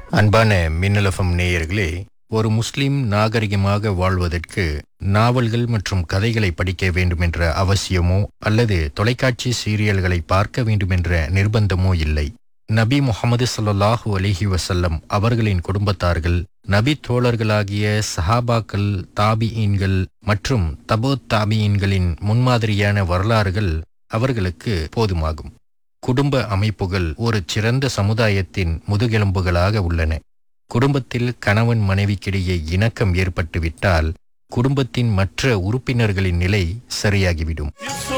அன்பான மின்னலஃபம் நேயர்களே ஒரு முஸ்லிம் நாகரிகமாக வாழ்வதற்கு நாவல்கள் மற்றும் கதைகளை படிக்க வேண்டுமென்ற அவசியமோ அல்லது தொலைக்காட்சி சீரியல்களை பார்க்க வேண்டுமென்ற நிர்பந்தமோ இல்லை நபி முகமது ஸல்லல்லாஹு அலைஹி வஸல்லம் அவர்களின் குடும்பத்தார்கள் நபி தோழர்களாகிய சஹாபாக்கள் தாபியீன்கள் மற்றும் தபோ தாபியீன்களின் முன்மாதிரியான வரலாறுகள் அவர்களுக்கு போதுமாகும் குடும்ப அமைப்புகள் ஒரு சிறந்த சமுதாயத்தின் முதுகெலும்புகளாக உள்ளன குடும்பத்தில் கணவன் மனைவிக்கிடையே இணக்கம் ஏற்பட்டுவிட்டால் குடும்பத்தின் மற்ற உறுப்பினர்களின் நிலை சரியாகிவிடும்